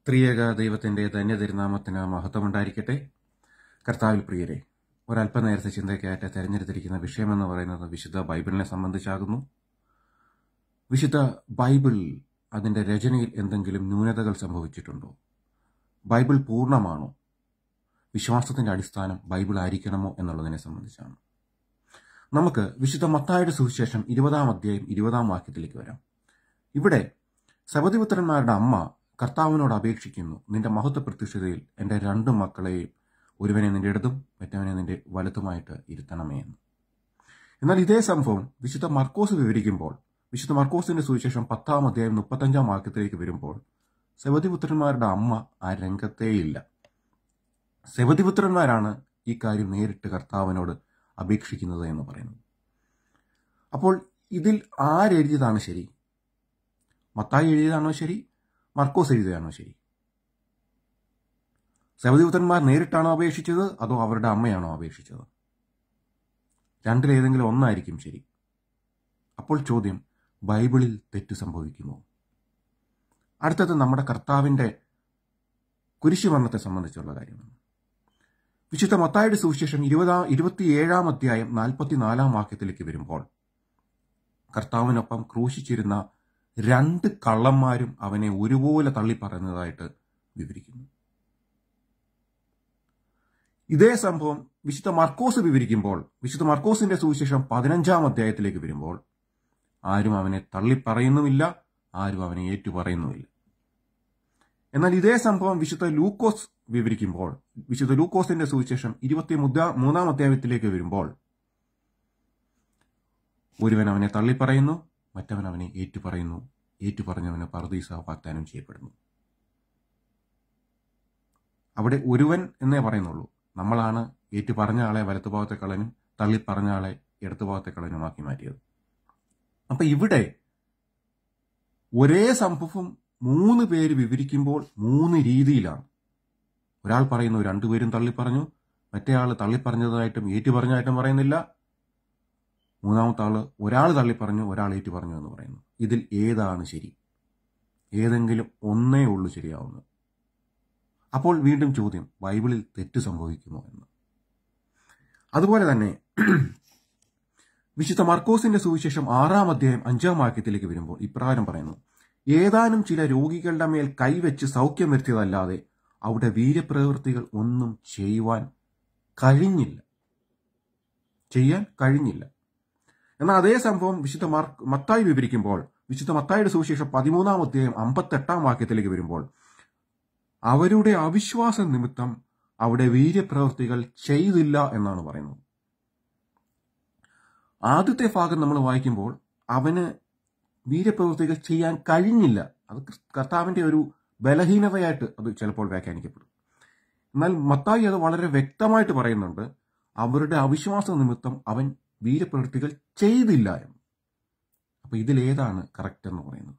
ത്രിയേക ദൈവത്തിന്റെ ധന്യതിരുനാമത്തിന് മഹത്വമുണ്ടായിരിക്കട്ടെ കർത്താവിൽ പ്രിയരെ ഒരല്പനേരത്തെ ചിന്തയ്ക്കായിട്ട് തെരഞ്ഞെടുത്തിരിക്കുന്ന വിഷയമെന്ന് പറയുന്നത് വിശുദ്ധ ബൈബിളിനെ സംബന്ധിച്ചാകുന്നു വിശുദ്ധ ബൈബിൾ അതിന്റെ രചനയിൽ എന്തെങ്കിലും ന്യൂനതകൾ സംഭവിച്ചിട്ടുണ്ടോ ബൈബിൾ പൂർണ്ണമാണോ വിശ്വാസത്തിന്റെ അടിസ്ഥാനം ബൈബിൾ ആയിരിക്കണമോ എന്നുള്ളതിനെ സംബന്ധിച്ചാണ് നമുക്ക് വിശുദ്ധ മത്തായുടെ സുവിശേഷം ഇരുപതാം അധ്യായം ഇരുപതാം വാക്യത്തിലേക്ക് വരാം ഇവിടെ സബതിപുത്രന്മാരുടെ അമ്മ കർത്താവിനോട് അപേക്ഷിക്കുന്നു നിന്റെ മഹത്വ പ്രത്യക്ഷതയിൽ എൻ്റെ രണ്ട് മക്കളെയും ഒരുവനെ നിന്റെ ഇടതും മറ്റവനെ നിന്റെ വലത്തുമായിട്ട് ഇരുത്തണമേ എന്ന് എന്നാൽ ഇതേ സംഭവം വിശുദ്ധ മർക്കോസ് വിവരിക്കുമ്പോൾ വിശുദ്ധ മർക്കോസിന്റെ സുവിശേഷം പത്താം അധ്യായം മുപ്പത്തഞ്ചാം വാക്യത്തിലേക്ക് വരുമ്പോൾ സെവതിപുത്രന്മാരുടെ അമ്മ ആ രംഗത്തേയില്ല സെവതിപുത്രന്മാരാണ് ഈ കാര്യം നേരിട്ട് കർത്താവിനോട് അപേക്ഷിക്കുന്നത് എന്ന് പറയുന്നത് അപ്പോൾ ഇതിൽ ആരെഴുതിയതാണ് ശരി മത്തായി എഴുതിയതാണോ ശരി മർക്കോസ് എഴുതിയതാണോ ശരി സവതിപുത്രന്മാർ നേരിട്ടാണോ അപേക്ഷിച്ചത് അതോ അവരുടെ അമ്മയാണോ അപേക്ഷിച്ചത് രണ്ടിലേതെങ്കിലും ഒന്നായിരിക്കും ശരി അപ്പോൾ ചോദ്യം ബൈബിളിൽ തെറ്റ് സംഭവിക്കുമോ അടുത്തത് നമ്മുടെ കർത്താവിന്റെ കുരിശുമരണത്തെ സംബന്ധിച്ചുള്ള കാര്യമാണ് വിശുദ്ധ മത്തായുടെ സുവിശേഷം ഇരുപതാം ഇരുപത്തിയേഴാം അധ്യായം നാൽപ്പത്തിനാലാം വാക്യത്തിലേക്ക് വരുമ്പോൾ കർത്താവിനൊപ്പം ക്രൂശിച്ചിരുന്ന രണ്ട് കള്ളന്മാരും അവനെ ഒരുപോലെ തള്ളിപ്പറയുന്നതായിട്ട് വിവരിക്കുന്നു ഇതേ സംഭവം വിശുദ്ധ മർക്കോസ് വിവരിക്കുമ്പോൾ വിശുദ്ധ മർക്കോസിന്റെ സുവിശേഷം പതിനഞ്ചാം അധ്യായത്തിലേക്ക് വരുമ്പോൾ ആരും അവനെ തള്ളിപ്പറയുന്നുമില്ല ആരും അവനെ ഏറ്റുപറയുന്നുമില്ല എന്നാൽ ഇതേ സംഭവം വിശുദ്ധ ലൂക്കോസ് വിവരിക്കുമ്പോൾ വിശുദ്ധ ലൂക്കോസിന്റെ സുവിശേഷം ഇരുപത്തി മൂന്നാം അധ്യായത്തിലേക്ക് വരുമ്പോൾ ഒരുവൻ അവനെ തള്ളിപ്പറയുന്നു മറ്റവൻ അവനെ ഏറ്റുപറയുന്നു ഏറ്റുപറഞ്ഞവന് പർദീസ വാഗ്ദാനം ചെയ്യപ്പെടുന്നു അവിടെ ഒരുവൻ എന്നേ പറയുന്നുള്ളൂ നമ്മളാണ് ഏറ്റുപറഞ്ഞ ആളെ വലത്തുഭാഗത്തെ കളനും തള്ളിപ്പറഞ്ഞ ആളെ ഇടത്തുഭാഗത്തെ കളനുമാക്കി മാറ്റിയത് അപ്പൊ ഇവിടെ ഒരേ സംഭവം മൂന്ന് പേര് വിവരിക്കുമ്പോൾ മൂന്ന് രീതിയിലാണ് ഒരാൾ പറയുന്നു രണ്ടുപേരും തള്ളിപ്പറഞ്ഞു മറ്റേ ആള് തള്ളിപ്പറഞ്ഞതായിട്ടും ഏറ്റുപറഞ്ഞതായിട്ടും പറയുന്നില്ല മൂന്നാമത്തെ ആള് ഒരാൾ തള്ളിപ്പറഞ്ഞു ഒരാൾ ഏറ്റു പറഞ്ഞു എന്ന് പറയുന്നു ഇതിൽ ഏതാണ് ശരി ഏതെങ്കിലും ഒന്നേ ഉള്ളൂ ശരിയാവുന്നത് അപ്പോൾ വീണ്ടും ചോദ്യം ബൈബിളിൽ തെറ്റ് സംഭവിക്കുമോ എന്ന് അതുപോലെ തന്നെ വിശുദ്ധ മർക്കോസിന്റെ സുവിശേഷം ആറാം അധ്യായം അഞ്ചാം വാക്യത്തിലേക്ക് വരുമ്പോൾ ഇപ്രകാരം പറയുന്നു ഏതാനും ചില രോഗികളുടെ മേൽ കൈവച്ച് സൗഖ്യം വരുത്തിയതല്ലാതെ അവിടെ വീരപ്രവൃത്തികൾ ഒന്നും ചെയ്യുവാൻ കഴിഞ്ഞില്ല ചെയ്യാൻ കഴിഞ്ഞില്ല എന്നാൽ അതേ സംഭവം വിശുദ്ധ മത്തായി വിവരിക്കുമ്പോൾ വിശുദ്ധ മത്തായിയുടെ സുവിശേഷം പതിമൂന്നാം അധ്യായം അമ്പത്തെട്ടാം വാക്യത്തിലേക്ക് വരുമ്പോൾ അവരുടെ അവിശ്വാസ നിമിത്തം അവിടെ വീര്യപ്രവൃത്തികൾ ചെയ്തില്ല എന്നാണ് പറയുന്നത് ആദ്യത്തെ ഭാഗം നമ്മൾ വായിക്കുമ്പോൾ അവന് വീര്യപ്രവൃത്തികൾ ചെയ്യാൻ കഴിഞ്ഞില്ല അത് കർത്താവിന്റെ ഒരു ബലഹീനതയായിട്ട് അത് ചിലപ്പോൾ വ്യാഖ്യാനിക്കപ്പെടും എന്നാൽ മത്തായി അത് വളരെ വ്യക്തമായിട്ട് പറയുന്നുണ്ട് അവരുടെ അവിശ്വാസ നിമിത്തം അവൻ വീരപ്രവൃത്തികൾ ചെയ്തില്ല എന്ന് അപ്പൊ ഇതിലേതാണ് കറക്റ്റ് എന്ന് പറയുന്നത്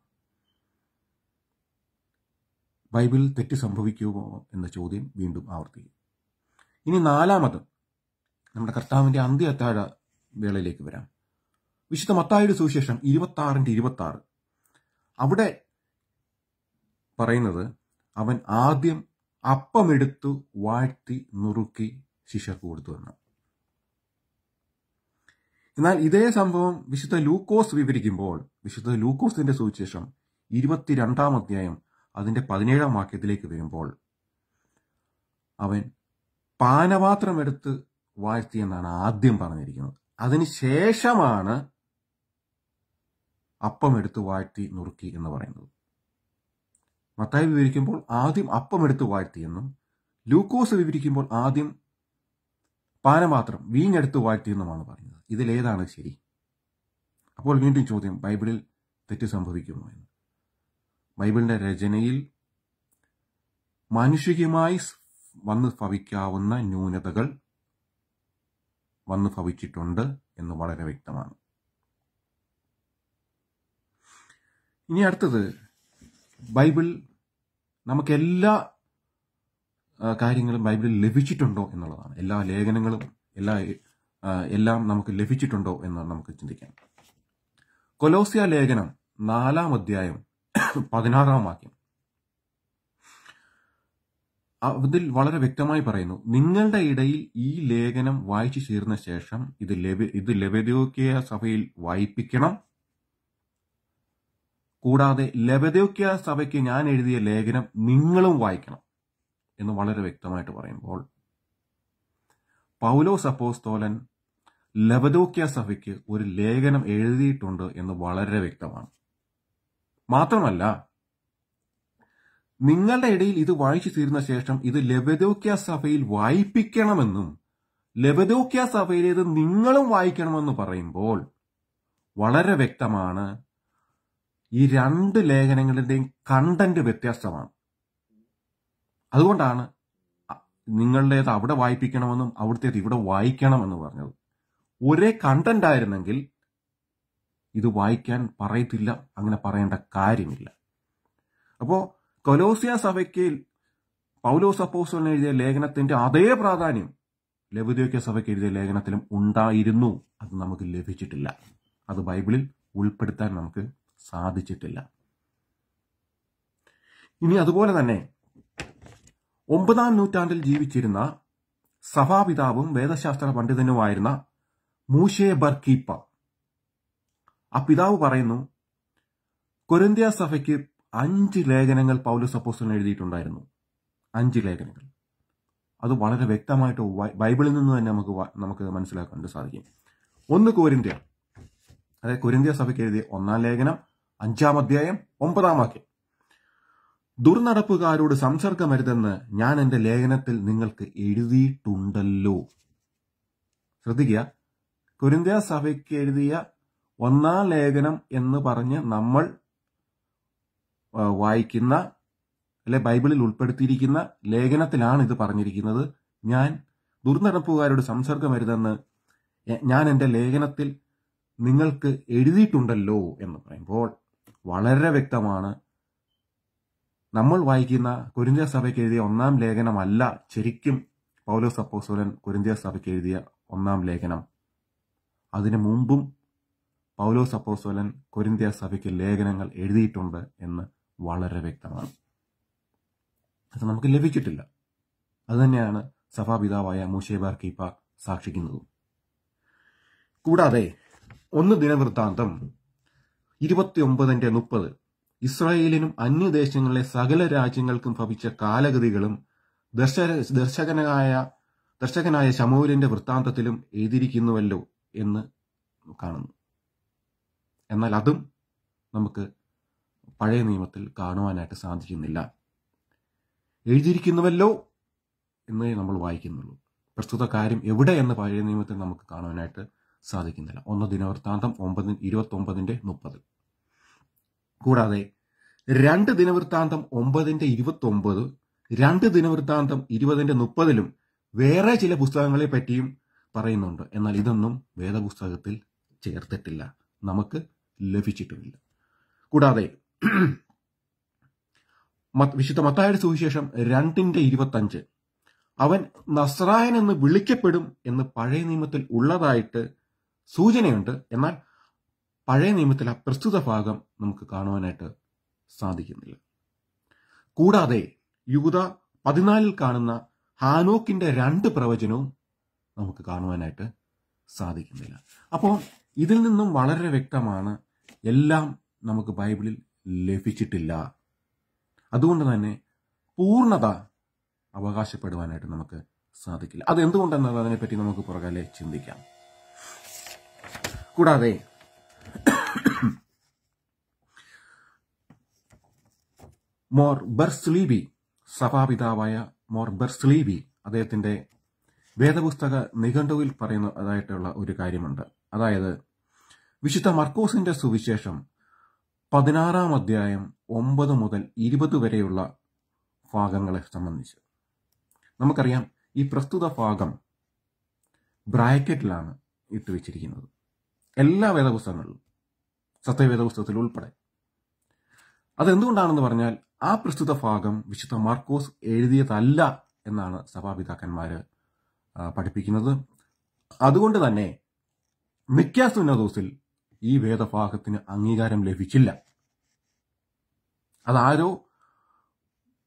ബൈബിളിൽ തെറ്റ് സംഭവിക്കുമോ എന്ന ചോദ്യം വീണ്ടും ആവർത്തിക്കും ഇനി നാലാമത് നമ്മുടെ കർത്താവിന്റെ അന്ത്യ അത്താഴ വേളയിലേക്ക് വരാം വിശുദ്ധ മത്തായുടെ സുവിശേഷം ഇരുപത്തി ആറിന്റെ ഇരുപത്തി ആറ് അവിടെ പറയുന്നത് അവൻ ആദ്യം അപ്പമെടുത്തു വാഴ്ത്തി നുറുക്കി ശിഷ്യർക്ക് കൊടുത്തു എന്നാണ് എന്നാൽ ഇതേ സംഭവം വിശുദ്ധ ലൂക്കോസ് വിവരിക്കുമ്പോൾ വിശുദ്ധ ലൂക്കോസിന്റെ സുവിശേഷം ഇരുപത്തിരണ്ടാം അധ്യായം അതിന്റെ പതിനേഴാം വാക്യത്തിലേക്ക് വരുമ്പോൾ അവൻ പാനപാത്രമെടുത്ത് വാഴ്ത്തി എന്നാണ് ആദ്യം പറഞ്ഞിരിക്കുന്നത് അതിനുശേഷമാണ് അപ്പം എടുത്ത് വാഴ്ത്തി നുറുക്കി എന്ന് പറയുന്നത് മത്തായി വിവരിക്കുമ്പോൾ ആദ്യം അപ്പം എടുത്ത് വാഴ്ത്തി എന്നും ലൂക്കോസ് വിവരിക്കുമ്പോൾ ആദ്യം പാനപാത്രം വീഞ്ഞെടുത്ത് വാഴ്ത്തി എന്നുമാണ് പറയുന്നത് ഇതിലേതാണ് ശരി അപ്പോൾ വീണ്ടും ചോദ്യം ബൈബിളിൽ തെറ്റ് സംഭവിക്കുമോ എന്ന് ബൈബിളിന്റെ രചനയിൽ മാനുഷികമായി വന്ന് ഭവിക്കാവുന്ന ന്യൂനതകൾ വന്ന് ഭവിച്ചിട്ടുണ്ട് എന്ന് വളരെ വ്യക്തമാണ് ഇനി അടുത്തത് ബൈബിൾ നമുക്ക് എല്ലാ കാര്യങ്ങളും ബൈബിളിൽ ലഭിച്ചിട്ടുണ്ടോ എന്നുള്ളതാണ് എല്ലാ ലേഖനങ്ങളും എല്ലാ എല്ലാം നമുക്ക് ലഭിച്ചിട്ടുണ്ടോ എന്ന് നമുക്ക് ചിന്തിക്കാം കൊലോസിയ ലേഖനം നാലാം അധ്യായം പതിനാറാം വാക്യം അതിൽ വളരെ വ്യക്തമായി പറയുന്നു നിങ്ങളുടെ ഇടയിൽ ഈ ലേഖനം വായിച്ചു ചേർന്ന ശേഷം ഇത് ലബ ഇത് ലബദോക്കിയ സഭയിൽ വായിപ്പിക്കണം കൂടാതെ ലബദോക്കിയ സഭയ്ക്ക് ഞാൻ എഴുതിയ ലേഖനം നിങ്ങളും വായിക്കണം എന്ന് വളരെ വ്യക്തമായിട്ട് പറയുമ്പോൾ പൗലോസ് അപ്പോസ്തോലൻ ലബദോക്യ സഭയ്ക്ക് ഒരു ലേഖനം എഴുതിയിട്ടുണ്ട് എന്ന് വളരെ വ്യക്തമാണ് മാത്രമല്ല നിങ്ങളുടെ ഇടയിൽ ഇത് വായിച്ചു തീർന്ന ശേഷം ഇത് ലബദോക്യ സഭയിൽ വായിപ്പിക്കണമെന്നും ലബദോക്യ സഭയിലേത് നിങ്ങളും വായിക്കണമെന്ന് പറയുമ്പോൾ വളരെ വ്യക്തമാണ് ഈ രണ്ട് ലേഖനങ്ങളുടെയും കണ്ടന്റ് വ്യത്യസ്തമാണ് അതുകൊണ്ടാണ് നിങ്ങളുടേത് അവിടെ വായിപ്പിക്കണമെന്നും അവിടുത്തേത് ഇവിടെ വായിക്കണമെന്ന് പറഞ്ഞത് ഒരേ കണ്ടന്റ് ആയിരുന്നെങ്കിൽ ഇത് വായിക്കാൻ പറയത്തില്ല അങ്ങനെ പറയേണ്ട കാര്യമില്ല അപ്പോ കൊലോസിയ സഭയ്ക്ക് പൗലോസ് അപ്പോസ്റ്റലിന് എഴുതിയ ലേഖനത്തിന്റെ അതേ പ്രാധാന്യം ലബുദ്യോക്യ സഭയ്ക്ക് എഴുതിയ ലേഖനത്തിലും ഉണ്ടായിരുന്നു അത് നമുക്ക് ലഭിച്ചിട്ടില്ല അത് ബൈബിളിൽ ഉൾപ്പെടുത്താൻ നമുക്ക് സാധിച്ചിട്ടില്ല ഇനി അതുപോലെ തന്നെ ഒമ്പതാം നൂറ്റാണ്ടിൽ ജീവിച്ചിരുന്ന സഭാപിതാവും വേദശാസ്ത്ര പണ്ഡിതനുമായിരുന്ന മൂഷേ ബർക്കീപ്പ ആ പിതാവ് പറയുന്നു കൊരിന്ത്യ സഭയ്ക്ക് അഞ്ച് ലേഖനങ്ങൾ പൗലോസ് അപ്പോസ്റ്റലിന് എഴുതിയിട്ടുണ്ടായിരുന്നു അഞ്ച് ലേഖനങ്ങൾ അത് വളരെ വ്യക്തമായിട്ട് ബൈബിളിൽ നിന്ന് തന്നെ നമുക്ക് നമുക്ക് മനസ്സിലാക്കാൻ സാധിക്കും ഒന്ന് കോരിന്ത്യ അതായത് കൊരിന്ത്യ സഭയ്ക്ക് എഴുതിയ ഒന്നാം ലേഖനം അഞ്ചാം അധ്യായം ഒമ്പതാം വാക്യം ദുർനടപ്പുകാരോട് സംസർഗമരുതെന്ന് ഞാൻ എന്റെ ലേഖനത്തിൽ നിങ്ങൾക്ക് എഴുതിയിട്ടുണ്ടല്ലോ ശ്രദ്ധിക്കുക കുരിന്ത്യ സഭയ്ക്ക് എഴുതിയ ഒന്നാം ലേഖനം എന്ന് പറഞ്ഞ് നമ്മൾ വായിക്കുന്ന അല്ലെ ബൈബിളിൽ ഉൾപ്പെടുത്തിയിരിക്കുന്ന ലേഖനത്തിലാണ് ഇത് പറഞ്ഞിരിക്കുന്നത് ഞാൻ ദുർനടപ്പുകാരോട് സംസർഗമരുതെന്ന് ഞാൻ എൻ്റെ ലേഖനത്തിൽ നിങ്ങൾക്ക് എഴുതിയിട്ടുണ്ടല്ലോ എന്ന് പറയുമ്പോൾ വളരെ വ്യക്തമാണ് നമ്മൾ വായിക്കുന്ന കുരിന്ത്യ സഭയ്ക്ക് എഴുതിയ ഒന്നാം ലേഖനമല്ല ശരിക്കും പൗലോസ് അപ്പോസോലൻ കുരിന്ത്യ സഭയ്ക്ക് എഴുതിയ ഒന്നാം ലേഖനം അതിനു മുമ്പും പൗലോസ് അപ്പോസോലൻ കൊരിന്ത്യ സഭയ്ക്ക് ലേഖനങ്ങൾ എഴുതിയിട്ടുണ്ട് എന്ന് വളരെ വ്യക്തമാണ് അത് നമുക്ക് ലഭിച്ചിട്ടില്ല അതുതന്നെയാണ് സഭാപിതാവായ മൂഷേബാർ കീപ്പ സാക്ഷിക്കുന്നതും കൂടാതെ ഒന്ന് ദിനവൃത്താന്തം ഇരുപത്തിയൊമ്പതിന്റെ മുപ്പത് ഇസ്രായേലിനും അന്യദേശങ്ങളിലെ സകല രാജ്യങ്ങൾക്കും ഭവിച്ച കാലഗതികളും ദർശ ദർശകനായ ദർശകനായ ശമൂലിന്റെ വൃത്താന്തത്തിലും എഴുതിയിരിക്കുന്നുവല്ലോ എന്ന് കാണുന്നു എന്നാൽ അതും നമുക്ക് പഴയ നിയമത്തിൽ കാണുവാനായിട്ട് സാധിക്കുന്നില്ല എഴുതിയിരിക്കുന്നുവല്ലോ എന്നേ നമ്മൾ വായിക്കുന്നുള്ളൂ പ്രസ്തുത കാര്യം എവിടെ എന്ന് പഴയ നിയമത്തിൽ നമുക്ക് കാണുവാനായിട്ട് സാധിക്കുന്നില്ല ഒന്ന് ദിനവൃത്താന്തം ഒമ്പത് ഇരുപത്തി ഒമ്പതിന്റെ മുപ്പത് കൂടാതെ രണ്ട് ദിനവൃത്താന്തം ഒമ്പതിന്റെ ഇരുപത്തി ഒമ്പത് രണ്ട് ദിനവൃത്താന്തം ഇരുപതിന്റെ മുപ്പതിലും വേറെ ചില പുസ്തകങ്ങളെ പറ്റിയും പറയുന്നുണ്ട് എന്നാൽ ഇതൊന്നും വേദപുസ്തകത്തിൽ ചേർത്തിട്ടില്ല നമുക്ക് ലഭിച്ചിട്ടുമില്ല കൂടാതെ വിശുദ്ധ മത്തായുടെ സുവിശേഷം രണ്ടിന്റെ ഇരുപത്തഞ്ച് അവൻ നസ്രായൻ എന്ന് വിളിക്കപ്പെടും എന്ന് പഴയ നിയമത്തിൽ ഉള്ളതായിട്ട് സൂചനയുണ്ട് എന്നാൽ പഴയ നിയമത്തിൽ ആ പ്രസ്തുത ഭാഗം നമുക്ക് കാണുവാനായിട്ട് സാധിക്കുന്നില്ല കൂടാതെ യൂത പതിനാലിൽ കാണുന്ന ഹാനോക്കിന്റെ രണ്ട് പ്രവചനവും നമുക്ക് കാണുവാനായിട്ട് സാധിക്കുന്നില്ല അപ്പോൾ ഇതിൽ നിന്നും വളരെ വ്യക്തമാണ് എല്ലാം നമുക്ക് ബൈബിളിൽ ലഭിച്ചിട്ടില്ല അതുകൊണ്ട് തന്നെ പൂർണ്ണത അവകാശപ്പെടുവാനായിട്ട് നമുക്ക് സാധിക്കില്ല അത് എന്തുകൊണ്ടെന്നത് അതിനെപ്പറ്റി നമുക്ക് പുറകാലെ ചിന്തിക്കാം കൂടാതെ മോർ ബെർസ്ലീബി സഭാപിതാവായ മോർ ബെർസ്ലീബി അദ്ദേഹത്തിന്റെ വേദപുസ്തക നിഘണ്ടുവിൽ പറയുന്നതായിട്ടുള്ള ഒരു കാര്യമുണ്ട് അതായത് വിശുദ്ധ മർക്കോസിന്റെ സുവിശേഷം പതിനാറാം അധ്യായം ഒമ്പത് മുതൽ ഇരുപത് വരെയുള്ള ഭാഗങ്ങളെ സംബന്ധിച്ച് നമുക്കറിയാം ഈ പ്രസ്തുത ഭാഗം ബ്രാക്കറ്റിലാണ് ഇട്ട് വെച്ചിരിക്കുന്നത് എല്ലാ വേദപുസ്തകങ്ങളിലും സത്യവേദപുസ്തകത്തിൽ ഉൾപ്പെടെ അതെന്തുകൊണ്ടാണെന്ന് പറഞ്ഞാൽ ആ പ്രസ്തുത ഭാഗം വിശുദ്ധ മാർക്കോസ് എഴുതിയതല്ല എന്നാണ് സഭാപിതാക്കന്മാര് പഠിപ്പിക്കുന്നത് അതുകൊണ്ട് തന്നെ മിക്യാസുന്നദോസിൽ ഈ വേദഭാഗത്തിന് അംഗീകാരം ലഭിച്ചില്ല അതാരോ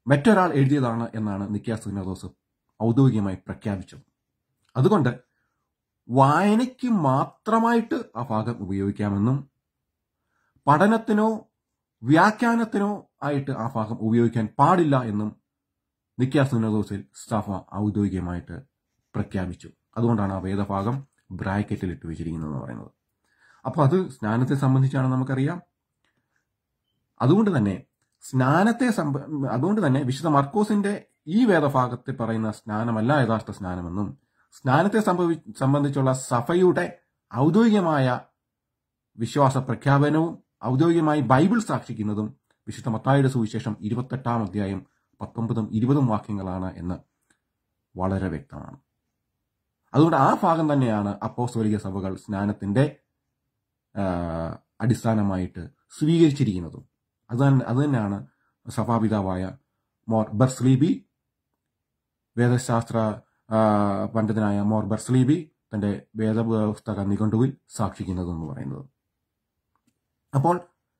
മറ്റൊരാൾ എഴുതിയതാണ് എന്നാണ് നിക്കിയ സുനോദോസ് ഔദ്യോഗികമായി പ്രഖ്യാപിച്ചത് അതുകൊണ്ട് വായനയ്ക്ക് മാത്രമായിട്ട് ആ ഭാഗം ഉപയോഗിക്കാമെന്നും പഠനത്തിനോ വ്യാഖ്യാനത്തിനോ ആയിട്ട് ആ ഭാഗം ഉപയോഗിക്കാൻ പാടില്ല എന്നും നിക്കിയ സുനോദോസിൽ സഭ ഔദ്യോഗികമായിട്ട് പ്രഖ്യാപിച്ചു അതുകൊണ്ടാണ് ആ വേദഭാഗം ബ്രാക്കറ്റിൽ ഇട്ട് വെച്ചിരിക്കുന്നത് എന്ന് പറയുന്നത് അപ്പോൾ അത് സ്നാനത്തെ സംബന്ധിച്ചാണ് നമുക്കറിയാം അതുകൊണ്ട് തന്നെ സ്നാനത്തെ സംബ അതുകൊണ്ട് തന്നെ വിശുദ്ധ മർക്കോസിന്റെ ഈ വേദഭാഗത്തിൽ പറയുന്ന സ്നാനമല്ല യഥാർത്ഥ സ്നാനമെന്നും സ്നാനത്തെ സംഭവി സംബന്ധിച്ചുള്ള സഭയുടെ ഔദ്യോഗികമായ വിശ്വാസ പ്രഖ്യാപനവും ഔദ്യോഗികമായി ബൈബിൾ സാക്ഷിക്കുന്നതും വിശുദ്ധ മത്തായുടെ സുവിശേഷം ഇരുപത്തെട്ടാം അധ്യായം പത്തൊമ്പതും ഇരുപതും വാക്യങ്ങളാണ് എന്ന് വളരെ വ്യക്തമാണ് അതുകൊണ്ട് ആ ഭാഗം തന്നെയാണ് അപ്പോസ്തോലിക സഭകൾ സ്നാനത്തിന്റെ ആ, അടിസ്ഥാനമായിട്ട് സ്വീകരിച്ചിരിക്കുന്നതും അത് തന്നെ അത് തന്നെയാണ് സഭാപിതാവായ മോർ ബർസ്ലീബി വേദശാസ്ത്ര ആ, പണ്ഡിതനായ മോർ ബർസ്ലീബി തന്റെ വേദപുസ്തക നിഘണ്ടുവിൽ സാക്ഷിക്കുന്നതെന്ന് പറയുന്നത് അപ്പോൾ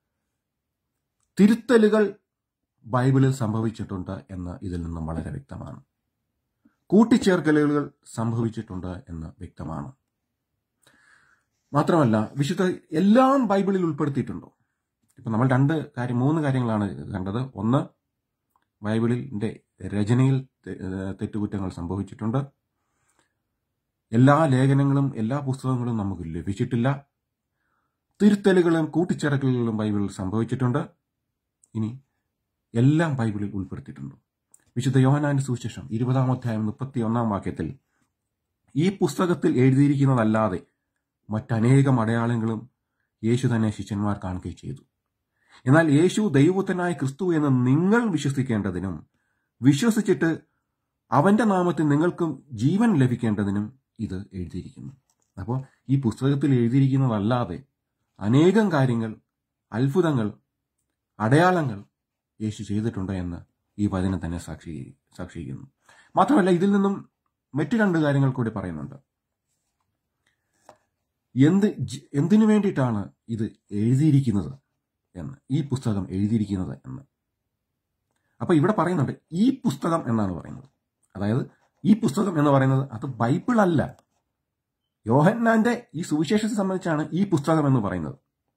തിരുത്തലുകൾ ബൈബിളിൽ സംഭവിച്ചിട്ടുണ്ട് എന്ന് ഇതിൽ നിന്നും വളരെ വ്യക്തമാണ് കൂട്ടിച്ചേർക്കലുകൾ സംഭവിച്ചിട്ടുണ്ട് എന്ന് വ്യക്തമാണ് മാത്രമല്ല വിശുദ്ധ എല്ലാം ബൈബിളിൽ ഉൾപ്പെടുത്തിയിട്ടുണ്ടോ ഇപ്പൊ നമ്മൾ രണ്ട് കാര്യം മൂന്ന് കാര്യങ്ങളാണ് കണ്ടത് ഒന്ന് ബൈബിളിന്റെ രചനയിൽ തെ- ഏഹ് തെറ്റുകുറ്റങ്ങൾ സംഭവിച്ചിട്ടുണ്ട് എല്ലാ ലേഖനങ്ങളും എല്ലാ പുസ്തകങ്ങളും നമുക്ക് ലഭിച്ചിട്ടില്ല തിരുത്തലുകളും കൂട്ടിച്ചേർക്കലുകളും ബൈബിളിൽ സംഭവിച്ചിട്ടുണ്ട് ഇനി എല്ലാം ബൈബിളിൽ ഉൾപ്പെടുത്തിയിട്ടുണ്ട് വിശുദ്ധ യോഹനാന്റെ സുവിശേഷം ഇരുപതാം അധ്യായം മുപ്പത്തി ഒന്നാം വാക്യത്തിൽ ഈ പുസ്തകത്തിൽ എഴുതിയിരിക്കുന്നതല്ലാതെ മറ്റനേകം അടയാളങ്ങളും യേശു തന്നെ ശിഷ്യന്മാർ കാണുകയും ചെയ്തു എന്നാൽ യേശു ദൈവത്തനായ ക്രിസ്തു എന്ന് നിങ്ങൾ വിശ്വസിക്കേണ്ടതിനും വിശ്വസിച്ചിട്ട് അവന്റെ നാമത്തിൽ നിങ്ങൾക്കും ജീവൻ ലഭിക്കേണ്ടതിനും ഇത് എഴുതിയിരിക്കുന്നു അപ്പോൾ ഈ പുസ്തകത്തിൽ എഴുതിയിരിക്കുന്നതല്ലാതെ അനേകം കാര്യങ്ങൾ അത്ഭുതങ്ങൾ അടയാളങ്ങൾ യേശു ചെയ്തിട്ടുണ്ട് എന്ന് ഈ വചനം തന്നെ സാക്ഷി സാക്ഷിക്കുന്നു മാത്രമല്ല ഇതിൽ നിന്നും മറ്റു രണ്ട് കാര്യങ്ങൾ കൂടി പറയുന്നുണ്ട് എന്ത് ജി- എന്തിനു വേണ്ടിയിട്ടാണ് ഇത് എഴുതിയിരിക്കുന്നത് എന്ന് ഈ പുസ്തകം എഴുതിയിരിക്കുന്നത് എന്ന് അപ്പൊ ഇവിടെ പറയുന്നുണ്ട് ഈ പുസ്തകം എന്നാണ് പറയുന്നത് അതായത് ഈ പുസ്തകം എന്ന് പറയുന്നത് അത് ബൈബിൾ അല്ല യോഹന്നാന്റെ ഈ സുവിശേഷത്തെ സംബന്ധിച്ചാണ് ഈ പുസ്തകം എന്ന് പറയുന്നത്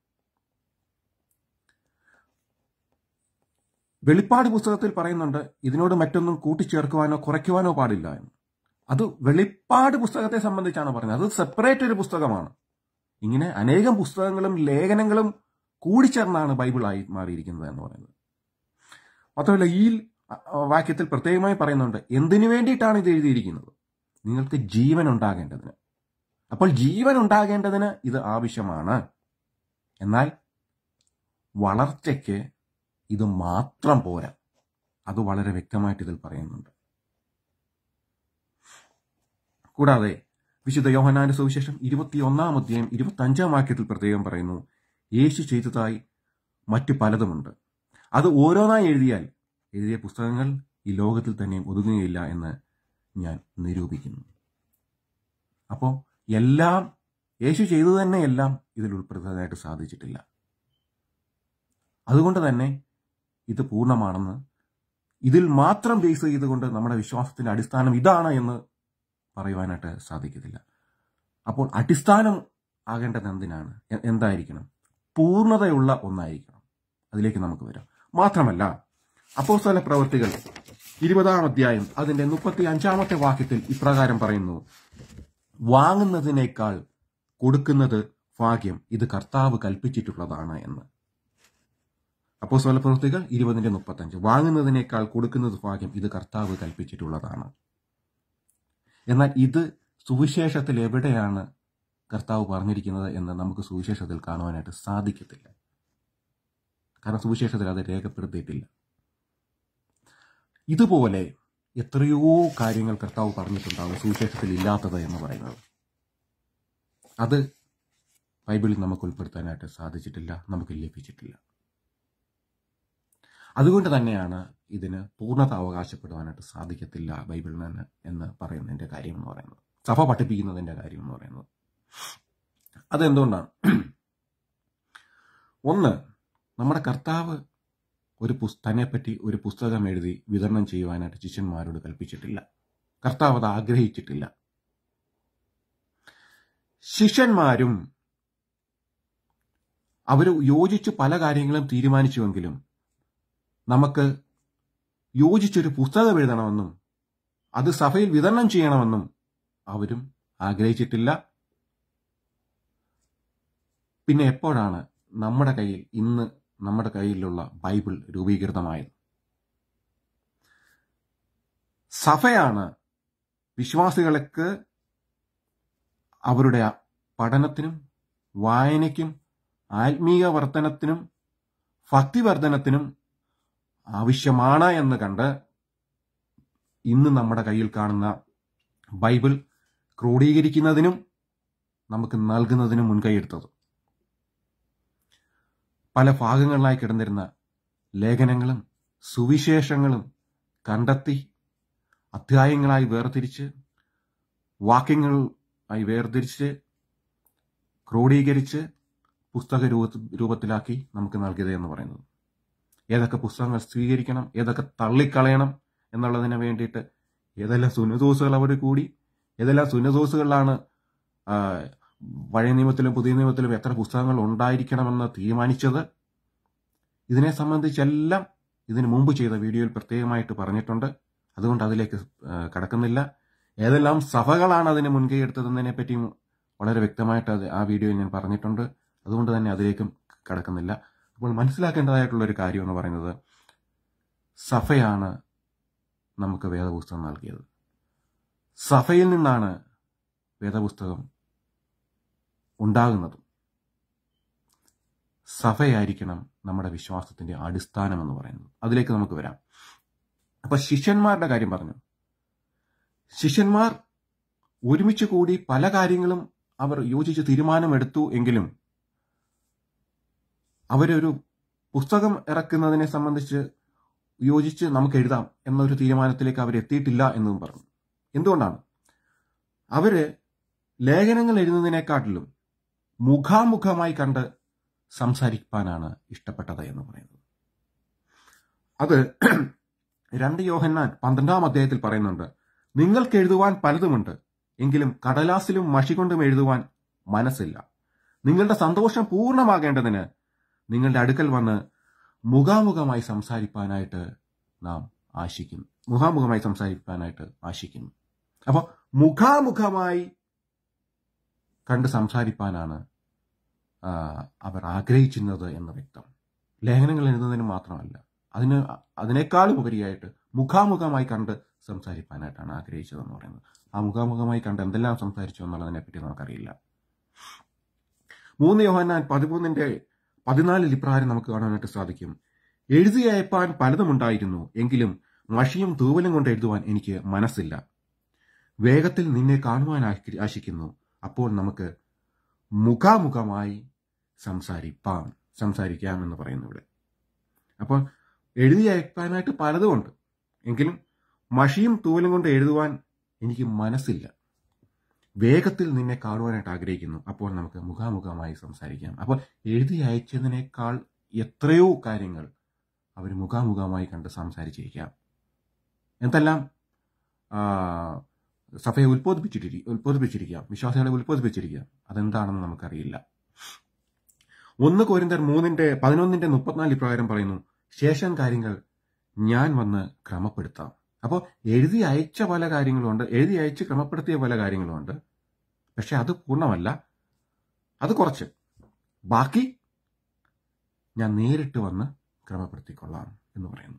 വെളിപ്പാട് പുസ്തകത്തിൽ പറയുന്നുണ്ട് ഇതിനോട് മറ്റൊന്നും കൂട്ടിച്ചേർക്കുവാനോ കുറയ്ക്കുവാനോ പാടില്ല എന്ന് അത് വെളിപ്പാട് പുസ്തകത്തെ സംബന്ധിച്ചാണ് പറയുന്നത് അത് സെപ്പറേറ്റ് ഒരു പുസ്തകമാണ് ഇങ്ങനെ അനേകം പുസ്തകങ്ങളും ലേഖനങ്ങളും കൂടിച്ചേർന്നാണ് ബൈബിളായി മാറിയിരിക്കുന്നത് എന്ന് പറയുന്നത് മാത്രമല്ല ഈ വാക്യത്തിൽ പ്രത്യേകമായി പറയുന്നുണ്ട് എന്തിനു വേണ്ടിയിട്ടാണ് ഇത് എഴുതിയിരിക്കുന്നത് നിങ്ങൾക്ക് ജീവൻ ഉണ്ടാകേണ്ടതിന് അപ്പോൾ ജീവൻ ഉണ്ടാകേണ്ടതിന് ഇത് ആവശ്യമാണ് എന്നാൽ വളർച്ചയ്ക്ക് ഇത് മാത്രം പോരാ അത് വളരെ വ്യക്തമായിട്ട് ഇതിൽ പറയുന്നുണ്ട് കൂടാതെ വിശുദ്ധ യോഹനാന്റെ സുവിശേഷം ഇരുപത്തിയൊന്നാം അധ്യായം ഇരുപത്തി അഞ്ചാം വാക്യത്തിൽ പ്രത്യേകം പറയുന്നു യേശു ചെയ്തതായി മറ്റു പലതുമുണ്ട് അത് ഓരോന്നായി എഴുതിയാൽ എഴുതിയ പുസ്തകങ്ങൾ ഈ ലോകത്തിൽ തന്നെയും ഒതുങ്ങുകയില്ല എന്ന് ഞാൻ നിരൂപിക്കുന്നു അപ്പോൾ എല്ലാം യേശു ചെയ്തു തന്നെ എല്ലാം ഇതിൽ ഉൾപ്പെടുത്താനായിട്ട് സാധിച്ചിട്ടില്ല അതുകൊണ്ട് തന്നെ ഇത് പൂർണ്ണമാണെന്ന് ഇതിൽ മാത്രം ബേസ് ചെയ്തുകൊണ്ട് നമ്മുടെ വിശ്വാസത്തിന്റെ അടിസ്ഥാനം ഇതാണ് എന്ന് പറയുവാനായിട്ട് സാധിക്കത്തില്ല അപ്പോൾ അടിസ്ഥാനം ആകേണ്ടത് എന്തിനാണ് എ- എന്തായിരിക്കണം പൂർണ്ണതയുള്ള ഒന്നായിരിക്കണം അതിലേക്ക് നമുക്ക് വരാം മാത്രമല്ല അപ്പോസ്തല പ്രവൃത്തികൾ ഇരുപതാം അധ്യായം അതിന്റെ മുപ്പത്തി അഞ്ചാമത്തെ വാക്യത്തിൽ ഇപ്രകാരം പറയുന്നു വാങ്ങുന്നതിനേക്കാൾ കൊടുക്കുന്നത് ഭാഗ്യം ഇത് കർത്താവ് കൽപ്പിച്ചിട്ടുള്ളതാണ് എന്ന് അപ്പോസ്തല പ്രവൃത്തികൾ ഇരുപതിന്റെ മുപ്പത്തഞ്ച് വാങ്ങുന്നതിനേക്കാൾ കൊടുക്കുന്നത് ഭാഗ്യം ഇത് കർത്താവ് കൽപ്പിച്ചിട്ടുള്ളതാണ് എന്നാൽ ഇത് സുവിശേഷത്തിൽ എവിടെയാണ് കർത്താവ് പറഞ്ഞിരിക്കുന്നത് എന്ന് നമുക്ക് സുവിശേഷത്തിൽ കാണുവാനായിട്ട് സാധിക്കത്തില്ല കാരണം സുവിശേഷത്തിൽ അത് രേഖപ്പെടുത്തിയിട്ടില്ല ഇതുപോലെ എത്രയോ കാര്യങ്ങൾ കർത്താവ് പറഞ്ഞിട്ടുണ്ടാവും സുവിശേഷത്തിൽ ഇല്ലാത്തത് എന്ന് പറയുന്നത് അത് ബൈബിളിൽ നമുക്ക് ഉൾപ്പെടുത്താനായിട്ട് സാധിച്ചിട്ടില്ല നമുക്ക് ലഭിച്ചിട്ടില്ല അതുകൊണ്ട് തന്നെയാണ് ഇതിന് പൂർണ്ണത അവകാശപ്പെടുവാനായിട്ട് സാധിക്കത്തില്ല ബൈബിളിന് എന്ന് പറയുന്നതിന്റെ കാര്യം എന്ന് പറയുന്നത് സഭ പഠിപ്പിക്കുന്നതിന്റെ കാര്യം എന്ന് പറയുന്നത് അതെന്തുകൊണ്ടാണ് ഒന്ന് നമ്മുടെ കർത്താവ് ഒരു പുസ് തന്നെപ്പറ്റി ഒരു പുസ്തകം എഴുതി വിതരണം ചെയ്യുവാനായിട്ട് ശിഷ്യന്മാരോട് കൽപ്പിച്ചിട്ടില്ല കർത്താവ് അത് ആഗ്രഹിച്ചിട്ടില്ല ശിഷ്യന്മാരും അവർ യോജിച്ച് പല കാര്യങ്ങളും തീരുമാനിച്ചുവെങ്കിലും നമുക്ക് യോജിച്ചൊരു പുസ്തകം എഴുതണമെന്നും അത് സഭയിൽ വിതരണം ചെയ്യണമെന്നും അവരും ആഗ്രഹിച്ചിട്ടില്ല പിന്നെ എപ്പോഴാണ് നമ്മുടെ കയ്യിൽ ഇന്ന് നമ്മുടെ കയ്യിലുള്ള ബൈബിൾ രൂപീകൃതമായത് സഭയാണ് വിശ്വാസികൾക്ക് അവരുടെ പഠനത്തിനും വായനയ്ക്കും ആത്മീയ വർധനത്തിനും ഭക്തിവർദ്ധനത്തിനും ആവശ്യമാണ് എന്ന് കണ്ട് ഇന്ന് നമ്മുടെ കയ്യിൽ കാണുന്ന ബൈബിൾ ക്രോഡീകരിക്കുന്നതിനും നമുക്ക് നൽകുന്നതിനും മുൻകൈയെടുത്തത് പല ഭാഗങ്ങളിലായി കിടന്നിരുന്ന ലേഖനങ്ങളും സുവിശേഷങ്ങളും കണ്ടെത്തി അധ്യായങ്ങളായി വേർതിരിച്ച് വാക്യങ്ങൾ ആയി വേർതിരിച്ച് ക്രോഡീകരിച്ച് പുസ്തക രൂപ രൂപത്തിലാക്കി നമുക്ക് നൽകിയത് എന്ന് പറയുന്നത് ഏതൊക്കെ പുസ്തകങ്ങൾ സ്വീകരിക്കണം ഏതൊക്കെ തള്ളിക്കളയണം എന്നുള്ളതിന് വേണ്ടിയിട്ട് ഏതെല്ലാം സുന്നദോസുകൾ അവിടെ കൂടി ഏതെല്ലാം സുന്നദോസുകളിലാണ് പഴയ നിയമത്തിലും പുതിയ നിയമത്തിലും എത്ര പുസ്തകങ്ങൾ ഉണ്ടായിരിക്കണമെന്ന് തീരുമാനിച്ചത് ഇതിനെ സംബന്ധിച്ചെല്ലാം ഇതിനു മുമ്പ് ചെയ്ത വീഡിയോയിൽ പ്രത്യേകമായിട്ട് പറഞ്ഞിട്ടുണ്ട് അതുകൊണ്ട് അതിലേക്ക് കടക്കുന്നില്ല ഏതെല്ലാം സഭകളാണ് അതിന് മുൻകൈ എടുത്തതെന്നതിനെ പറ്റിയും വളരെ വ്യക്തമായിട്ട് അത് ആ വീഡിയോയിൽ ഞാൻ പറഞ്ഞിട്ടുണ്ട് അതുകൊണ്ട് തന്നെ അതിലേക്കും കടക്കുന്നില്ല അപ്പോൾ മനസ്സിലാക്കേണ്ടതായിട്ടുള്ള ഒരു കാര്യം എന്ന് പറയുന്നത് സഭയാണ് നമുക്ക് വേദപുസ്തകം നൽകിയത് സഭയിൽ നിന്നാണ് വേദപുസ്തകം ഉണ്ടാകുന്നത് സഭയായിരിക്കണം നമ്മുടെ വിശ്വാസത്തിന്റെ അടിസ്ഥാനം എന്ന് പറയുന്നത് അതിലേക്ക് നമുക്ക് വരാം അപ്പൊ ശിഷ്യന്മാരുടെ കാര്യം പറഞ്ഞു ശിഷ്യന്മാർ ഒരുമിച്ച് കൂടി പല കാര്യങ്ങളും അവർ യോജിച്ച് തീരുമാനമെടുത്തു എങ്കിലും അവരൊരു പുസ്തകം ഇറക്കുന്നതിനെ സംബന്ധിച്ച് യോജിച്ച് നമുക്ക് എഴുതാം എന്നൊരു തീരുമാനത്തിലേക്ക് അവർ എത്തിയിട്ടില്ല എന്നും പറഞ്ഞു എന്തുകൊണ്ടാണ് അവര് ലേഖനങ്ങൾ എഴുതുന്നതിനെക്കാട്ടിലും മുഖാമുഖമായി കണ്ട് സംസാരിക്കാനാണ് ഇഷ്ടപ്പെട്ടത് എന്ന് പറയുന്നത് അത് രണ്ട് യോഹന്നാൻ പന്ത്രണ്ടാം അധ്യായത്തിൽ പറയുന്നുണ്ട് നിങ്ങൾക്ക് എഴുതുവാൻ പലതുമുണ്ട് എങ്കിലും കടലാസിലും മഷി കൊണ്ടും എഴുതുവാൻ മനസ്സില്ല നിങ്ങളുടെ സന്തോഷം പൂർണ്ണമാകേണ്ടതിന് നിങ്ങളുടെ അടുക്കൽ വന്ന് മുഖാമുഖമായി സംസാരിക്കാനായിട്ട് നാം ആശിക്കുന്നു മുഖാമുഖമായി സംസാരിക്കാനായിട്ട് ആശിക്കുന്നു അപ്പോൾ മുഖാമുഖമായി കണ്ട് സംസാരിപ്പാനാണ് അവർ ആഗ്രഹിച്ചിരുന്നത് എന്ന് വ്യക്തം ലേഖനങ്ങൾ എഴുതുന്നതിന് മാത്രമല്ല അതിന് അതിനേക്കാളും ഉപരിയായിട്ട് മുഖാമുഖമായി കണ്ട് സംസാരിക്കാനായിട്ടാണ് ആഗ്രഹിച്ചതെന്ന് പറയുന്നത് ആ മുഖാമുഖമായി കണ്ട് എന്തെല്ലാം സംസാരിച്ചു എന്നുള്ളതിനെ പറ്റി നമുക്കറിയില്ല മൂന്ന് യോഹന്നാൻ പതിമൂന്നിന്റെ പതിനാലിൽ ഇപ്രകാരം നമുക്ക് കാണാനായിട്ട് സാധിക്കും എഴുതി അയപ്പാൻ പലതുമുണ്ടായിരുന്നു എങ്കിലും മഷിയും തൂവലും കൊണ്ട് എഴുതുവാൻ എനിക്ക് മനസ്സില്ല വേഗത്തിൽ നിന്നെ കാണുവാൻ ആശിക്കുന്നു അപ്പോൾ നമുക്ക് മുഖാമുഖമായി സംസാരിപ്പാം സംസാരിക്കാം എന്ന് പറയുന്നു ഇവിടെ അപ്പോൾ എഴുതി അയക്കാനായിട്ട് പലതുമുണ്ട് എങ്കിലും മഷിയും തൂവലും കൊണ്ട് എഴുതുവാൻ എനിക്ക് മനസ്സില്ല വേഗത്തിൽ നിന്നെ കാണുവാനായിട്ട് ആഗ്രഹിക്കുന്നു അപ്പോൾ നമുക്ക് മുഖാമുഖമായി സംസാരിക്കാം അപ്പോൾ എഴുതി അയച്ചതിനേക്കാൾ എത്രയോ കാര്യങ്ങൾ അവർ മുഖാമുഖമായി കണ്ട് സംസാരിച്ചിരിക്കാം എന്തെല്ലാം സഭയെ ഉത്ബോധിപ്പിച്ചിട്ടിരിക്കും ഉത്ബോധിപ്പിച്ചിരിക്കാം വിശ്വാസികളെ ഉത്ബോധിപ്പിച്ചിരിക്കാം അതെന്താണെന്ന് നമുക്കറിയില്ല ഒന്ന് കോരിന്തർ മൂന്നിന്റെ പതിനൊന്നിന്റെ മുപ്പത്തിനാല് ഇപ്രകാരം പറയുന്നു ശേഷം കാര്യങ്ങൾ ഞാൻ വന്ന് ക്രമപ്പെടുത്താം അപ്പോൾ എഴുതി അയച്ച പല കാര്യങ്ങളുമുണ്ട് എഴുതി അയച്ച് ക്രമപ്പെടുത്തിയ പല കാര്യങ്ങളുമുണ്ട് പക്ഷെ അത് പൂർണ്ണമല്ല അത് കുറച്ച് ബാക്കി ഞാൻ നേരിട്ട് വന്ന് ക്രമപ്പെടുത്തിക്കൊള്ളാം എന്ന് പറയുന്നു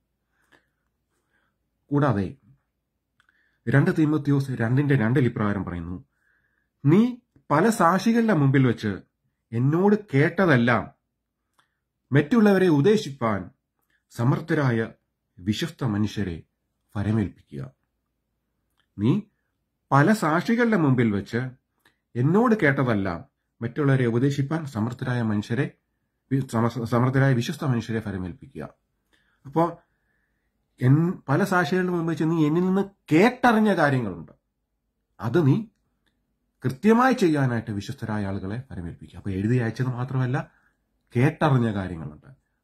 കൂടാതെ രണ്ട് തീമത്യോസ് രണ്ടിന്റെ രണ്ടിൽ ഇപ്രകാരം പറയുന്നു നീ പല സാക്ഷികളുടെ മുമ്പിൽ വെച്ച് എന്നോട് കേട്ടതെല്ലാം മറ്റുള്ളവരെ ഉപദേശിപ്പാൻ സമർത്ഥരായ വിശ്വസ്ത മനുഷ്യരെ ഫരമേൽപ്പിക്കുക നീ പല സാക്ഷികളുടെ മുമ്പിൽ വെച്ച് എന്നോട് കേട്ടതെല്ലാം മറ്റുള്ളവരെ ഉപദേശിപ്പാൻ സമർത്ഥരായ മനുഷ്യരെ സമർത്ഥരായ വിശ്വസ്ത മനുഷ്യരെ ഫരമേൽപ്പിക്കുക അപ്പോൾ എൻ പല സാക്ഷികളുടെ മുമ്പ് വെച്ച് നീ എന്നിൽ നിന്ന് കേട്ടറിഞ്ഞ കാര്യങ്ങളുണ്ട് അത് നീ കൃത്യമായി ചെയ്യാനായിട്ട് വിശ്വസ്തരായ ആളുകളെ ഫരമേൽപ്പിക്കുക അപ്പോൾ എഴുതി അയച്ചത് മാത്രമല്ല കേട്ടറിഞ്ഞ കാര്യങ്ങളുണ്ട്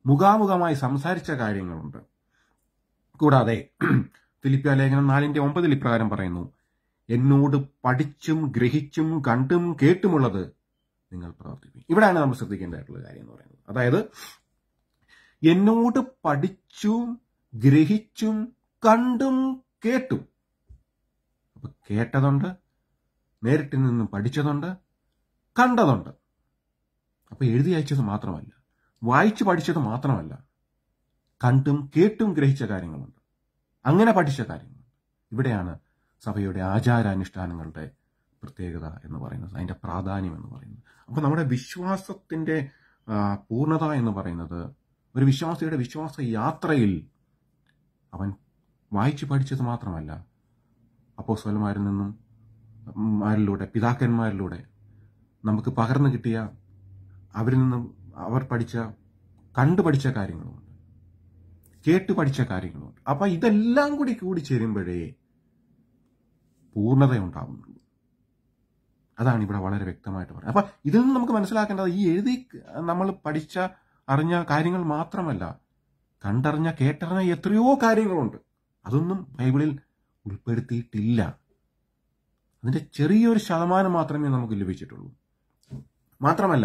മുഖാമുഖമായി സംസാരിച്ച കാര്യങ്ങളുണ്ട് കൂടാതെ ഫിലിപ്പിയ ലേഖനം നാലിന്റെ ഒമ്പതിൽ ഇപ്രകാരം പറയുന്നു എന്നോട് പഠിച്ചും ഗ്രഹിച്ചും കണ്ടും കേട്ടുമുള്ളത് നിങ്ങൾ പ്രവർത്തിക്കും ഇവിടെയാണ് നമ്മൾ ശ്രദ്ധിക്കേണ്ടതായിട്ടുള്ള കാര്യം എന്ന് പറയുന്നത് അതായത് എന്നോട് പഠിച്ചും ഗ്രഹിച്ചും കണ്ടും കേട്ടും അപ്പൊ കേട്ടതുണ്ട് നേരിട്ട് നിന്നും പഠിച്ചതുണ്ട് കണ്ടതുണ്ട് അപ്പൊ എഴുതി അയച്ചത് മാത്രമല്ല വായിച്ചു പഠിച്ചത് മാത്രമല്ല കണ്ടും കേട്ടും ഗ്രഹിച്ച കാര്യങ്ങളുണ്ട് അങ്ങനെ പഠിച്ച കാര്യങ്ങളുണ്ട് ഇവിടെയാണ് സഭയുടെ ആചാരാനുഷ്ഠാനങ്ങളുടെ പ്രത്യേകത എന്ന് പറയുന്നത് അതിന്റെ പ്രാധാന്യം എന്ന് പറയുന്നത് അപ്പൊ നമ്മുടെ വിശ്വാസത്തിന്റെ ആ, പൂർണ്ണത എന്ന് പറയുന്നത് ഒരു വിശ്വാസിയുടെ വിശ്വാസ യാത്രയിൽ അവൻ വായിച്ചു പഠിച്ചത് മാത്രമല്ല അപ്പോസ്വലന്മാരിൽ നിന്നും മാരിലൂടെ പിതാക്കന്മാരിലൂടെ നമുക്ക് പകർന്നു കിട്ടിയ അവരിൽ നിന്നും അവർ പഠിച്ച കണ്ടു പഠിച്ച കാര്യങ്ങളുമുണ്ട് കേട്ട് പഠിച്ച കാര്യങ്ങളുമുണ്ട് അപ്പൊ ഇതെല്ലാം കൂടി കൂടി ചേരുമ്പോഴേ പൂർണ്ണത ഉണ്ടാവുന്നുള്ളൂ അതാണ് ഇവിടെ വളരെ വ്യക്തമായിട്ട് പറയുന്നത് അപ്പൊ ഇതിൽ നിന്ന് നമുക്ക് മനസ്സിലാക്കേണ്ടത് ഈ എഴുതി നമ്മൾ പഠിച്ച അറിഞ്ഞ കാര്യങ്ങൾ മാത്രമല്ല കണ്ടറിഞ്ഞ കേട്ടറിഞ്ഞ എത്രയോ കാര്യങ്ങളുണ്ട് അതൊന്നും ബൈബിളിൽ ഉൾപ്പെടുത്തിയിട്ടില്ല അതിന്റെ ചെറിയൊരു ശതമാനം മാത്രമേ നമുക്ക് ലഭിച്ചിട്ടുള്ളൂ മാത്രമല്ല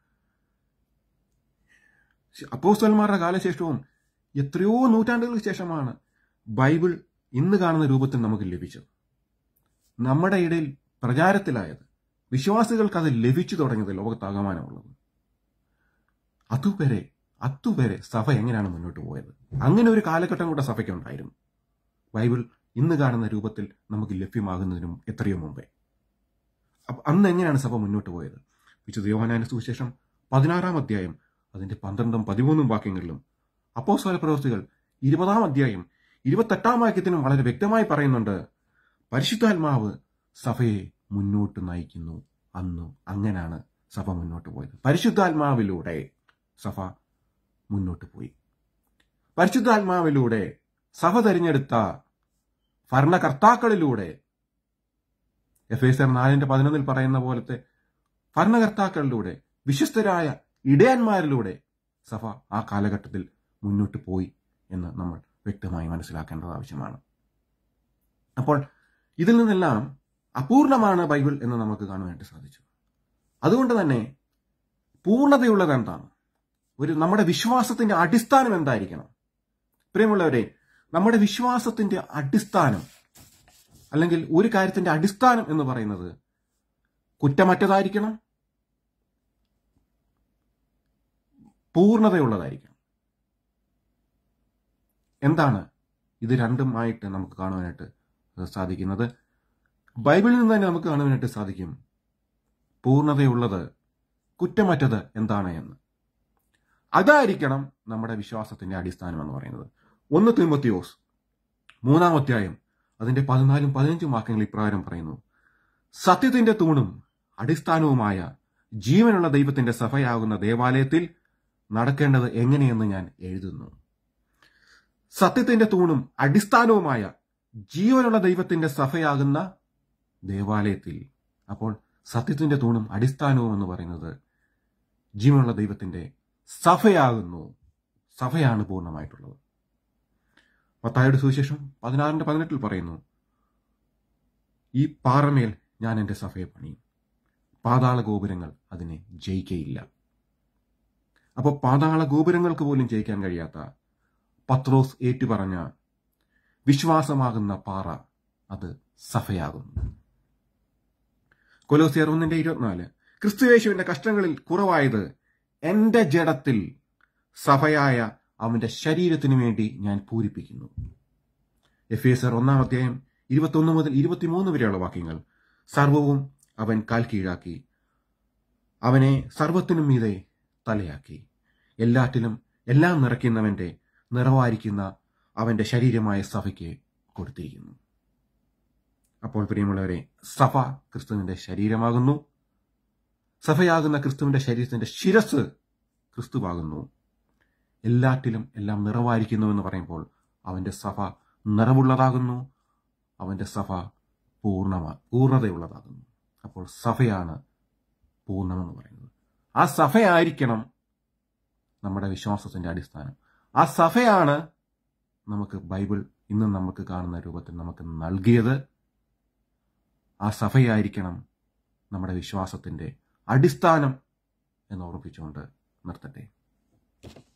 അപ്പോസ്തലന്മാരുടെ കാലശേഷവും എത്രയോ നൂറ്റാണ്ടുകൾക്ക് ശേഷമാണ് ബൈബിൾ ഇന്ന് കാണുന്ന രൂപത്തിൽ നമുക്ക് ലഭിച്ചത് നമ്മുടെ ഇടയിൽ പ്രചാരത്തിലായത് വിശ്വാസികൾക്ക് അത് ലഭിച്ചു തുടങ്ങിയത് ലോകത്താകമാനമുള്ളത് അതുവരെ അതുവരെ സഭ എങ്ങനെയാണ് മുന്നോട്ട് പോയത് അങ്ങനെ ഒരു കാലഘട്ടം കൂടെ സഭയ്ക്കുണ്ടായിരുന്നു ബൈബിൾ ഇന്ന് കാണുന്ന രൂപത്തിൽ നമുക്ക് ലഭ്യമാകുന്നതിനും എത്രയോ മുമ്പേ അപ്പൊ അന്ന് എങ്ങനെയാണ് സഭ മുന്നോട്ട് പോയത് വിശുദ്ധ യോഹനാന സുവിശേഷം പതിനാറാം അധ്യായം അതിന്റെ പന്ത്രണ്ടും പതിമൂന്നും വാക്യങ്ങളിലും അപ്പോസ്തല പ്രവൃത്തികൾ ഇരുപതാം അധ്യായം ഇരുപത്തെട്ടാം വാക്യത്തിനും വളരെ വ്യക്തമായി പറയുന്നുണ്ട് പരിശുദ്ധാത്മാവ് സഭയെ മുന്നോട്ട് നയിക്കുന്നു അന്നും അങ്ങനെയാണ് സഭ മുന്നോട്ട് പോയത് പരിശുദ്ധാത്മാവിലൂടെ സഭ മുന്നോട്ട് പോയി പരിശുദ്ധാത്മാവിലൂടെ സഭ തെരഞ്ഞെടുത്ത ഭരണകർത്താക്കളിലൂടെ എഫ് എസ് ആർ നാലിന്റെ പതിനൊന്നിൽ പറയുന്ന പോലത്തെ ഭരണകർത്താക്കളിലൂടെ വിശ്വസ്തരായ ഇടയന്മാരിലൂടെ സഭ ആ കാലഘട്ടത്തിൽ മുന്നോട്ട് പോയി എന്ന് നമ്മൾ വ്യക്തമായി മനസ്സിലാക്കേണ്ടത് ആവശ്യമാണ് അപ്പോൾ ഇതിൽ നിന്നെല്ലാം അപൂർണമാണ് ബൈബിൾ എന്ന് നമുക്ക് കാണുവാനായിട്ട് സാധിച്ചു അതുകൊണ്ട് തന്നെ പൂർണ്ണതയുള്ളത് എന്താണ് ഒരു നമ്മുടെ വിശ്വാസത്തിന്റെ അടിസ്ഥാനം എന്തായിരിക്കണം പ്രിയമുള്ളവരെ നമ്മുടെ വിശ്വാസത്തിന്റെ അടിസ്ഥാനം അല്ലെങ്കിൽ ഒരു കാര്യത്തിന്റെ അടിസ്ഥാനം എന്ന് പറയുന്നത് കുറ്റമറ്റതായിരിക്കണം പൂർണ്ണതയുള്ളതായിരിക്കണം എന്താണ് ഇത് രണ്ടുമായിട്ട് നമുക്ക് കാണുവാനായിട്ട് സാധിക്കുന്നത് ബൈബിളിൽ നിന്ന് തന്നെ നമുക്ക് കാണുവാനായിട്ട് സാധിക്കും പൂർണ്ണതയുള്ളത് കുറ്റമറ്റത് എന്താണ് എന്ന് അതായിരിക്കണം നമ്മുടെ വിശ്വാസത്തിന്റെ അടിസ്ഥാനം എന്ന് പറയുന്നത് ഒന്ന് തിമത്തിയോസ് മൂന്നാം അധ്യായം അതിന്റെ പതിനാലും പതിനഞ്ചും വാക്യങ്ങൾ ഇപ്രകാരം പറയുന്നു സത്യത്തിന്റെ തൂണും അടിസ്ഥാനവുമായ ജീവനുള്ള ദൈവത്തിന്റെ സഭയാകുന്ന ദേവാലയത്തിൽ നടക്കേണ്ടത് എങ്ങനെയെന്ന് ഞാൻ എഴുതുന്നു സത്യത്തിന്റെ തൂണും അടിസ്ഥാനവുമായ ജീവനുള്ള ദൈവത്തിന്റെ സഭയാകുന്ന ദേവാലയത്തിൽ അപ്പോൾ സത്യത്തിന്റെ തൂണും അടിസ്ഥാനവും എന്ന് പറയുന്നത് ജീവനുള്ള ദൈവത്തിന്റെ സഭയാകുന്നു സഭയാണ് പൂർണ്ണമായിട്ടുള്ളത് മത്തായുടെ സുവിശേഷം പതിനാറിന്റെ പതിനെട്ടിൽ പറയുന്നു ഈ പാറമേൽ ഞാൻ എന്റെ സഭയെ പണിയും പാതാള ഗോപുരങ്ങൾ അതിനെ ജയിക്കയില്ല അപ്പോൾ പാതാള ഗോപുരങ്ങൾക്ക് പോലും ജയിക്കാൻ കഴിയാത്ത പത്രോസ് ഏറ്റുപറഞ്ഞ വിശ്വാസമാകുന്ന പാറ അത് സഭയാകുന്നു കൊലോസിയർ ഒന്നിന്റെ ഇരുപത്തിനാല് ക്രിസ്തുയേശുവിന്റെ കഷ്ടങ്ങളിൽ കുറവായത് എന്റെ ജഡത്തിൽ സഭയായ അവന്റെ ശരീരത്തിനു വേണ്ടി ഞാൻ പൂരിപ്പിക്കുന്നു എഫ് എസർ ഒന്നാം അധ്യായം ഇരുപത്തൊന്ന് മുതൽ ഇരുപത്തിമൂന്ന് വരെയുള്ള വാക്യങ്ങൾ സർവവും അവൻ കാൽ കീഴാക്കി അവനെ സർവത്തിനും മീതെ തലയാക്കി എല്ലാറ്റിലും എല്ലാം നിറയ്ക്കുന്നവന്റെ നിറവായിരിക്കുന്ന അവന്റെ ശരീരമായ സഭയ്ക്ക് കൊടുത്തിരിക്കുന്നു അപ്പോൾ പ്രിയമുള്ളവരെ സഭ ക്രിസ്തുവിന്റെ ശരീരമാകുന്നു സഭയാകുന്ന ക്രിസ്തുവിന്റെ ശരീരത്തിന്റെ ശിരസ് ക്രിസ്തുവാകുന്നു എല്ലാറ്റിലും എല്ലാം നിറവായിരിക്കുന്നു എന്ന് പറയുമ്പോൾ അവന്റെ സഭ നിറവുള്ളതാകുന്നു അവന്റെ സഭ പൂർണ്ണമാ പൂർണ്ണതയുള്ളതാകുന്നു അപ്പോൾ സഭയാണ് പൂർണ്ണമെന്ന് പറയുന്നത് ആ സഭയായിരിക്കണം നമ്മുടെ വിശ്വാസത്തിന്റെ അടിസ്ഥാനം ആ സഭയാണ് നമുക്ക് ബൈബിൾ ഇന്ന് നമുക്ക് കാണുന്ന രൂപത്തിൽ നമുക്ക് നൽകിയത് ആ സഭയായിരിക്കണം നമ്മുടെ വിശ്വാസത്തിന്റെ അടിസ്ഥാനം എന്ന് ഓർമ്മിപ്പിച്ചുകൊണ്ട് നിർത്തട്ടെ